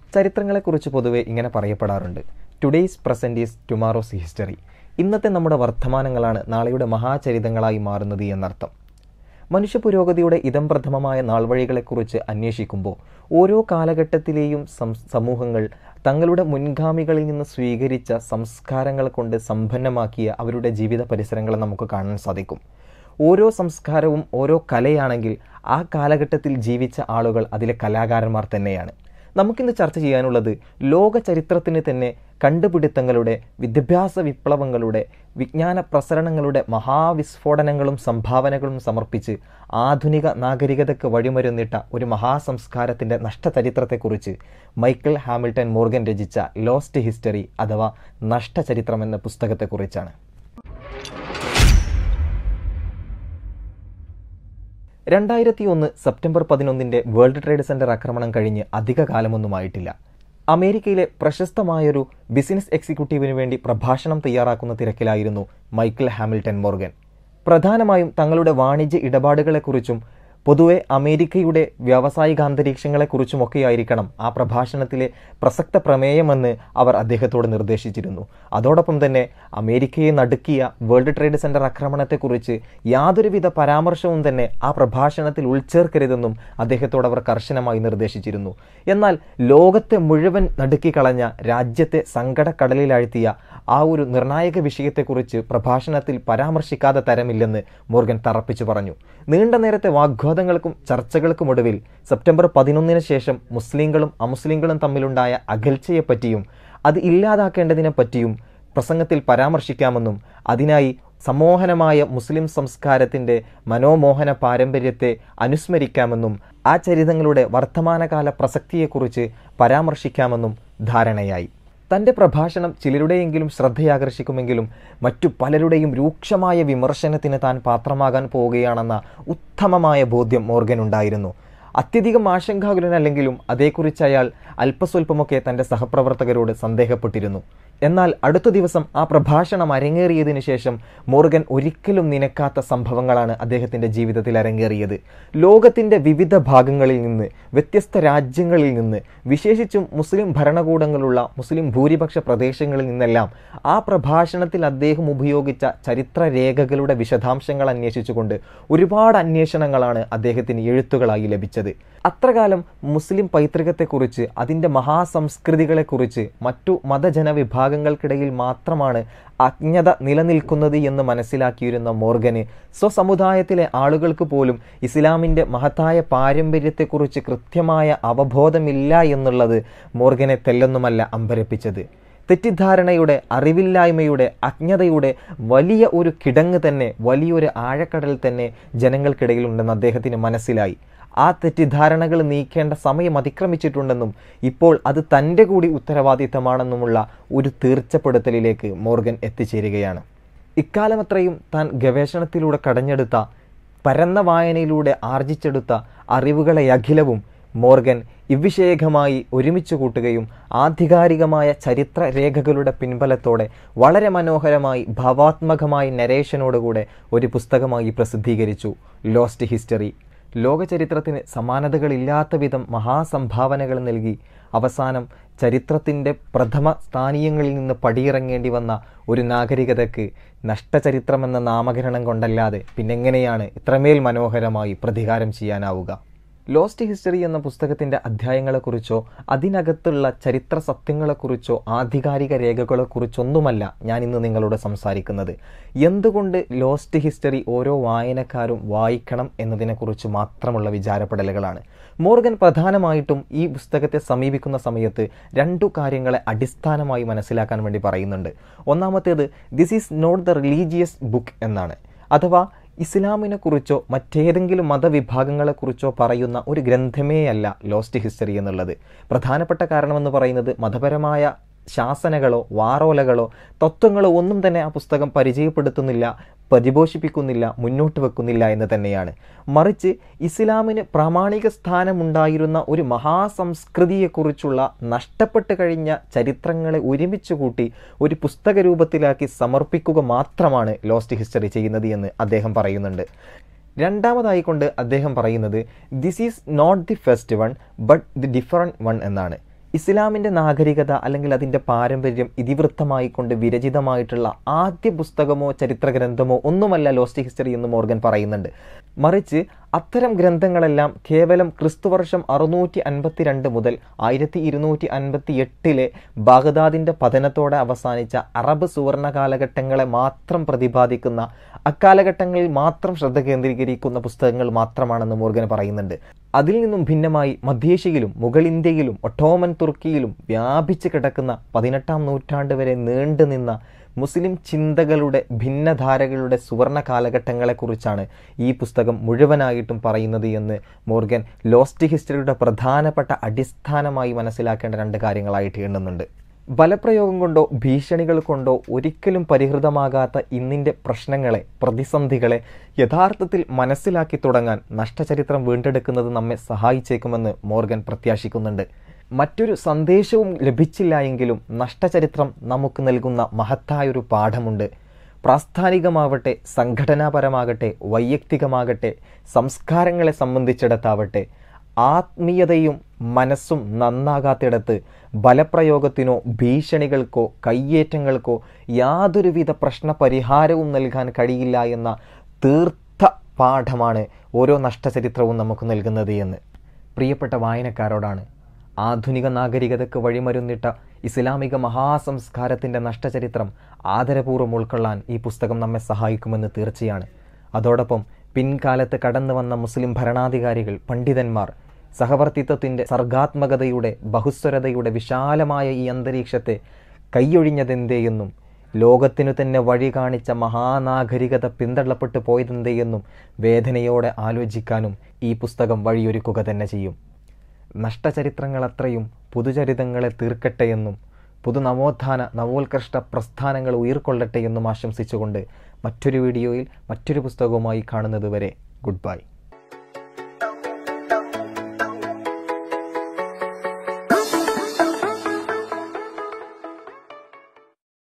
ചരിത്രങ്ങളെക്കുറിച്ച് പൊതുവെ ഇങ്ങനെ പറയപ്പെടാറുണ്ട് today's present is tomorrow's history ഇന്നത്തെ നമ്മുടെ വർത്തമാനങ്ങളാണ് നാളെയുടെ മഹാചരിതങ്ങളായി മാറുന്നത് എന്നർത്ഥം മനുഷ്യ പുരോഗതിയുടെ ഇതം പ്രഥമമായ നാൾവഴികളെക്കുറിച്ച് അന്വേഷിക്കുമ്പോൾ ഓരോ കാലഘട്ടത്തിലെയും സം സമൂഹങ്ങൾ തങ്ങളുടെ മുൻഗാമികളിൽ നിന്ന് സ്വീകരിച്ച സംസ്കാരങ്ങൾ കൊണ്ട് സമ്പന്നമാക്കിയ അവരുടെ ജീവിത പരിസരങ്ങളെ നമുക്ക് കാണാൻ സാധിക്കും ഓരോ സംസ്കാരവും ഓരോ കലയാണെങ്കിൽ ആ കാലഘട്ടത്തിൽ ജീവിച്ച ആളുകൾ അതിലെ കലാകാരന്മാർ തന്നെയാണ് നമുക്കിന്ന് ചർച്ച ചെയ്യാനുള്ളത് ലോക ചരിത്രത്തിന് തന്നെ കണ്ടുപിടുത്തങ്ങളുടെ വിദ്യാഭ്യാസ വിപ്ലവങ്ങളുടെ വിജ്ഞാന പ്രസരണങ്ങളുടെ മഹാവിസ്ഫോടനങ്ങളും സംഭാവനകളും സമർപ്പിച്ച് ആധുനിക നാഗരികതയ്ക്ക് വഴിമരുന്നിട്ട ഒരു മഹാസംസ്കാരത്തിൻ്റെ നഷ്ടചരിത്രത്തെക്കുറിച്ച് മൈക്കിൾ ഹാമിൽട്ടൺ മോർഗൻ രചിച്ച ലോസ്റ്റ് ഹിസ്റ്ററി അഥവാ നഷ്ടചരിത്രം എന്ന പുസ്തകത്തെക്കുറിച്ചാണ് രണ്ടായിരത്തി ഒന്ന് സെപ്റ്റംബർ പതിനൊന്നിൻ്റെ വേൾഡ് ട്രേഡ് സെന്റർ ആക്രമണം കഴിഞ്ഞ് അധിക കാലമൊന്നുമായിട്ടില്ല അമേരിക്കയിലെ പ്രശസ്തമായൊരു ബിസിനസ് എക്സിക്യൂട്ടീവിന് വേണ്ടി പ്രഭാഷണം തയ്യാറാക്കുന്ന തിരക്കിലായിരുന്നു മൈക്കിൾ ഹാമിൽട്ടൺ മോർഗൻ പ്രധാനമായും തങ്ങളുടെ വാണിജ്യ ഇടപാടുകളെക്കുറിച്ചും പൊതുവെ അമേരിക്കയുടെ വ്യാവസായികാന്തരീക്ഷങ്ങളെക്കുറിച്ചുമൊക്കെയായിരിക്കണം ആ പ്രഭാഷണത്തിലെ പ്രസക്ത പ്രമേയമെന്ന് അവർ അദ്ദേഹത്തോട് നിർദ്ദേശിച്ചിരുന്നു അതോടൊപ്പം തന്നെ അമേരിക്കയെ നടുക്കിയ വേൾഡ് ട്രേഡ് സെന്റർ ആക്രമണത്തെക്കുറിച്ച് യാതൊരുവിധ പരാമർശവും തന്നെ ആ പ്രഭാഷണത്തിൽ ഉൾച്ചേർക്കരുതെന്നും അദ്ദേഹത്തോട് അവർ കർശനമായി നിർദ്ദേശിച്ചിരുന്നു എന്നാൽ ലോകത്തെ മുഴുവൻ നടുക്കിക്കളഞ്ഞ രാജ്യത്തെ സങ്കടക്കടലിലാഴ്ത്തിയ ആ ഒരു നിർണായക വിഷയത്തെക്കുറിച്ച് പ്രഭാഷണത്തിൽ പരാമർശിക്കാതെ തരമില്ലെന്ന് മോർഗൻ തറപ്പിച്ചു പറഞ്ഞു നീണ്ട നേരത്തെ വാഗ്വാദങ്ങൾക്കും ചർച്ചകൾക്കുമൊടുവിൽ സെപ്റ്റംബർ പതിനൊന്നിന് ശേഷം മുസ്ലിങ്ങളും അമുസ്ലിങ്ങളും തമ്മിലുണ്ടായ അകൽച്ചയെപ്പറ്റിയും അത് ഇല്ലാതാക്കേണ്ടതിനെപ്പറ്റിയും പ്രസംഗത്തിൽ പരാമർശിക്കാമെന്നും അതിനായി സമോഹനമായ മുസ്ലിം സംസ്കാരത്തിൻ്റെ മനോമോഹന പാരമ്പര്യത്തെ അനുസ്മരിക്കാമെന്നും ആ ചരിതങ്ങളുടെ വർത്തമാനകാല പ്രസക്തിയെക്കുറിച്ച് പരാമർശിക്കാമെന്നും ധാരണയായി തൻ്റെ പ്രഭാഷണം ചിലരുടെയെങ്കിലും ശ്രദ്ധയാകർഷിക്കുമെങ്കിലും മറ്റു പലരുടെയും രൂക്ഷമായ വിമർശനത്തിന് താൻ പാത്രമാകാൻ പോവുകയാണെന്ന ഉത്തമമായ ബോധ്യം മോർഗനുണ്ടായിരുന്നു അത്യധികം ആശങ്കാകുലനല്ലെങ്കിലും അതേക്കുറിച്ച് അയാൾ അല്പസ്വല്പമൊക്കെ തൻ്റെ സഹപ്രവർത്തകരോട് സന്ദേഹപ്പെട്ടിരുന്നു എന്നാൽ അടുത്ത ദിവസം ആ പ്രഭാഷണം അരങ്ങേറിയതിനു ശേഷം മോർഗൻ ഒരിക്കലും നിനക്കാത്ത സംഭവങ്ങളാണ് അദ്ദേഹത്തിൻ്റെ ജീവിതത്തിൽ അരങ്ങേറിയത് ലോകത്തിൻ്റെ വിവിധ ഭാഗങ്ങളിൽ നിന്ന് വ്യത്യസ്ത രാജ്യങ്ങളിൽ നിന്ന് വിശേഷിച്ചും മുസ്ലിം ഭരണകൂടങ്ങളുള്ള മുസ്ലിം ഭൂരിപക്ഷ പ്രദേശങ്ങളിൽ നിന്നെല്ലാം ആ പ്രഭാഷണത്തിൽ അദ്ദേഹം ഉപയോഗിച്ച ചരിത്ര രേഖകളുടെ വിശദാംശങ്ങൾ അന്വേഷിച്ചുകൊണ്ട് ഒരുപാട് അന്വേഷണങ്ങളാണ് അദ്ദേഹത്തിന് എഴുത്തുകളായി ലഭിച്ചത് അത്രകാലം മുസ്ലിം പൈതൃകത്തെക്കുറിച്ച് അതിൻ്റെ മഹാസംസ്കൃതികളെക്കുറിച്ച് മറ്റു മതജനവിഭാഗങ്ങൾക്കിടയിൽ മാത്രമാണ് അജ്ഞത നിലനിൽക്കുന്നത് എന്ന് മനസ്സിലാക്കിയിരുന്ന മോർഗന് സ്വസമുദായത്തിലെ ആളുകൾക്ക് പോലും ഇസ്ലാമിൻ്റെ മഹത്തായ പാരമ്പര്യത്തെക്കുറിച്ച് കൃത്യമായ അവബോധമില്ല എന്നുള്ളത് മോർഗനെ തെല്ലൊന്നുമല്ല അമ്പരപ്പിച്ചത് തെറ്റിദ്ധാരണയുടെ അറിവില്ലായ്മയുടെ അജ്ഞതയുടെ വലിയ ഒരു കിടങ്ങ് തന്നെ വലിയൊരു ആഴക്കടൽ തന്നെ ജനങ്ങൾക്കിടയിലുണ്ടെന്ന് അദ്ദേഹത്തിന് മനസ്സിലായി ആ തെറ്റിദ്ധാരണകൾ നീക്കേണ്ട സമയം അതിക്രമിച്ചിട്ടുണ്ടെന്നും ഇപ്പോൾ അത് തൻ്റെ കൂടി ഉത്തരവാദിത്തമാണെന്നുമുള്ള ഒരു തീർച്ചപ്പെടുത്തലിലേക്ക് മോർഗൻ എത്തിച്ചേരുകയാണ് ഇക്കാലമത്രയും താൻ ഗവേഷണത്തിലൂടെ കടഞ്ഞെടുത്ത പരന്ന വായനയിലൂടെ ആർജിച്ചെടുത്ത അറിവുകളെ അഖിലവും മോർഗൻ ഇവിഷേകമായി ഒരുമിച്ച് കൂട്ടുകയും ആധികാരികമായ ചരിത്ര രേഖകളുടെ പിൻബലത്തോടെ വളരെ മനോഹരമായി ഭാവാത്മകമായ നരേഷനോടുകൂടെ ഒരു പുസ്തകമായി പ്രസിദ്ധീകരിച്ചു ലോസ്റ്റ് ഹിസ്റ്ററി ലോകചരിത്രത്തിന് സമാനതകളില്ലാത്ത വിധം മഹാസംഭാവനകൾ നൽകി അവസാനം ചരിത്രത്തിൻ്റെ പ്രഥമ സ്ഥാനീയങ്ങളിൽ നിന്ന് പടിയിറങ്ങേണ്ടി വന്ന ഒരു നാഗരികതയ്ക്ക് നഷ്ടചരിത്രമെന്ന നാമകരണം കൊണ്ടല്ലാതെ പിന്നെങ്ങനെയാണ് ഇത്രമേൽ മനോഹരമായി പ്രതികാരം ചെയ്യാനാവുക ലോസ്റ്റ് ഹിസ്റ്ററി എന്ന പുസ്തകത്തിൻ്റെ അധ്യായങ്ങളെക്കുറിച്ചോ അതിനകത്തുള്ള ചരിത്ര സത്യങ്ങളെക്കുറിച്ചോ ആധികാരിക രേഖകളെക്കുറിച്ചൊന്നുമല്ല ഞാൻ ഇന്ന് നിങ്ങളോട് സംസാരിക്കുന്നത് എന്തുകൊണ്ട് ലോസ്റ്റ് ഹിസ്റ്ററി ഓരോ വായനക്കാരും വായിക്കണം എന്നതിനെക്കുറിച്ച് മാത്രമുള്ള വിചാരപ്പെടലുകളാണ് മോർഗൻ പ്രധാനമായിട്ടും ഈ പുസ്തകത്തെ സമീപിക്കുന്ന സമയത്ത് രണ്ടു കാര്യങ്ങളെ അടിസ്ഥാനമായി മനസ്സിലാക്കാൻ വേണ്ടി പറയുന്നുണ്ട് ഒന്നാമത്തേത് this is not the religious book എന്നാണ് അഥവാ ഇസ്ലാമിനെ കുറിച്ചോ മറ്റേതെങ്കിലും മതവിഭാഗങ്ങളെക്കുറിച്ചോ പറയുന്ന ഒരു ഗ്രന്ഥമേയല്ല ലോസ്റ്റ് ഹിസ്റ്ററി എന്നുള്ളത് പ്രധാനപ്പെട്ട കാരണമെന്ന് പറയുന്നത് മതപരമായ ശാസനകളോ വാറോലകളോ തത്വങ്ങളോ ഒന്നും തന്നെ ആ പുസ്തകം പരിചയപ്പെടുത്തുന്നില്ല പരിപോഷിപ്പിക്കുന്നില്ല മുന്നോട്ട് വെക്കുന്നില്ല എന്ന് തന്നെയാണ് മറിച്ച് ഇസ്ലാമിന് പ്രാമാണിക സ്ഥാനമുണ്ടായിരുന്ന ഒരു മഹാസംസ്കൃതിയെക്കുറിച്ചുള്ള നഷ്ടപ്പെട്ട് കഴിഞ്ഞ ചരിത്രങ്ങളെ ഒരുമിച്ച് കൂട്ടി ഒരു പുസ്തക രൂപത്തിലാക്കി സമർപ്പിക്കുക മാത്രമാണ് ലോസ്റ്റ് ഹിസ്റ്ററി ചെയ്യുന്നത് എന്ന് അദ്ദേഹം പറയുന്നുണ്ട് രണ്ടാമതായി കൊണ്ട് അദ്ദേഹം പറയുന്നത് this is not the first one but the different one എന്നാണ് ഇസ്ലാമിൻ്റെ നാഗരികത അല്ലെങ്കിൽ അതിൻ്റെ പാരമ്പര്യം ഇതിവൃത്തമായി കൊണ്ട് വിരചിതമായിട്ടുള്ള ആദ്യ പുസ്തകമോ ചരിത്ര ഗ്രന്ഥമോ ഒന്നുമല്ല ലോസ്റ്റ് ഹിസ്റ്ററി എന്ന് മോർഗൻ പറയുന്നുണ്ട് മറിച്ച് അത്തരം ഗ്രന്ഥങ്ങളെല്ലാം കേവലം ക്രിസ്തുവർഷം അറുന്നൂറ്റി അൻപത്തിരണ്ട് മുതൽ ആയിരത്തി ഇരുന്നൂറ്റി അൻപത്തി എട്ടിലെ ബാഗ്ദാദിൻ്റെ പതനത്തോടെ അവസാനിച്ച അറബ് സുവർണ കാലഘട്ടങ്ങളെ മാത്രം പ്രതിപാദിക്കുന്ന അക്കാലഘട്ടങ്ങളിൽ മാത്രം ശ്രദ്ധ കേന്ദ്രീകരിക്കുന്ന പുസ്തകങ്ങൾ മാത്രമാണെന്ന് മോർഗൻ പറയുന്നുണ്ട് അതിൽ നിന്നും ഭിന്നമായി മധ്യേഷ്യയിലും മുഗൾ ഇന്ത്യയിലും ഒട്ടോമൻ തുർക്കിയിലും വ്യാപിച്ചു കിടക്കുന്ന പതിനെട്ടാം നൂറ്റാണ്ട് വരെ നീണ്ടുനിന്ന മുസ്ലിം ചിന്തകളുടെ ഭിന്നധാരകളുടെ സുവർണ കാലഘട്ടങ്ങളെക്കുറിച്ചാണ് ഈ പുസ്തകം മുഴുവനായിട്ടും പറയുന്നത് എന്ന് മോർഗൻ ലോസ്റ്റ് ഹിസ്റ്ററിയുടെ പ്രധാനപ്പെട്ട അടിസ്ഥാനമായി മനസ്സിലാക്കേണ്ട രണ്ട് കാര്യങ്ങളായിട്ട് എണ്ണുന്നുണ്ട് ബലപ്രയോഗം കൊണ്ടോ ഭീഷണികൾ കൊണ്ടോ ഒരിക്കലും പരിഹൃതമാകാത്ത ഇന്നിൻ്റെ പ്രശ്നങ്ങളെ പ്രതിസന്ധികളെ യഥാർത്ഥത്തിൽ മനസ്സിലാക്കി തുടങ്ങാൻ നഷ്ടചരിത്രം വീണ്ടെടുക്കുന്നത് നമ്മെ സഹായിച്ചേക്കുമെന്ന് മോർഗൻ പ്രത്യാശിക്കുന്നുണ്ട് മറ്റൊരു സന്ദേശവും ലഭിച്ചില്ല എങ്കിലും നഷ്ടചരിത്രം നമുക്ക് നൽകുന്ന മഹത്തായൊരു പാഠമുണ്ട് പ്രാസ്ഥാനികമാവട്ടെ സംഘടനാപരമാകട്ടെ വൈയക്തികമാകട്ടെ സംസ്കാരങ്ങളെ സംബന്ധിച്ചിടത്താവട്ടെ ആത്മീയതയും മനസ്സും നന്നാകാത്തിടത്ത് ബലപ്രയോഗത്തിനോ ഭീഷണികൾക്കോ കയ്യേറ്റങ്ങൾക്കോ യാതൊരുവിധ പ്രശ്ന പരിഹാരവും നൽകാൻ കഴിയില്ല എന്ന തീർത്ത പാഠമാണ് ഓരോ നഷ്ടചരിത്രവും നമുക്ക് നൽകുന്നത് എന്ന് പ്രിയപ്പെട്ട വായനക്കാരോടാണ് ആധുനിക നാഗരികതയ്ക്ക് വഴിമരുന്നിട്ട ഇസ്ലാമിക മഹാസംസ്കാരത്തിൻ്റെ നഷ്ടചരിത്രം ആദരപൂർവ്വം ഉൾക്കൊള്ളാൻ ഈ പുസ്തകം നമ്മെ സഹായിക്കുമെന്ന് തീർച്ചയാണ് അതോടൊപ്പം പിൻകാലത്ത് കടന്നു വന്ന മുസ്ലിം ഭരണാധികാരികൾ പണ്ഡിതന്മാർ സഹവർത്തിത്വത്തിൻ്റെ സർഗാത്മകതയുടെ ബഹുസ്വരതയുടെ വിശാലമായ ഈ അന്തരീക്ഷത്തെ കൈയൊഴിഞ്ഞതെന്തേയെന്നും ലോകത്തിനു തന്നെ വഴി കാണിച്ച മഹാനാഗരികത പിന്തള്ളപ്പെട്ടു പോയതെന്തേയെന്നും വേദനയോടെ ആലോചിക്കാനും ഈ പുസ്തകം വഴിയൊരുക്കുക തന്നെ ചെയ്യും നഷ്ടചരിത്രങ്ങളത്രയും പുതുചരിതങ്ങളെ തീർക്കട്ടെയെന്നും പുതുനവോത്ഥാന നവോത്കൃഷ്ട പ്രസ്ഥാനങ്ങൾ ഉയർക്കൊള്ളട്ടെ എന്നും ആശംസിച്ചുകൊണ്ട് മറ്റൊരു വീഡിയോയിൽ മറ്റൊരു പുസ്തകവുമായി കാണുന്നതുവരെ ഗുഡ് ബൈ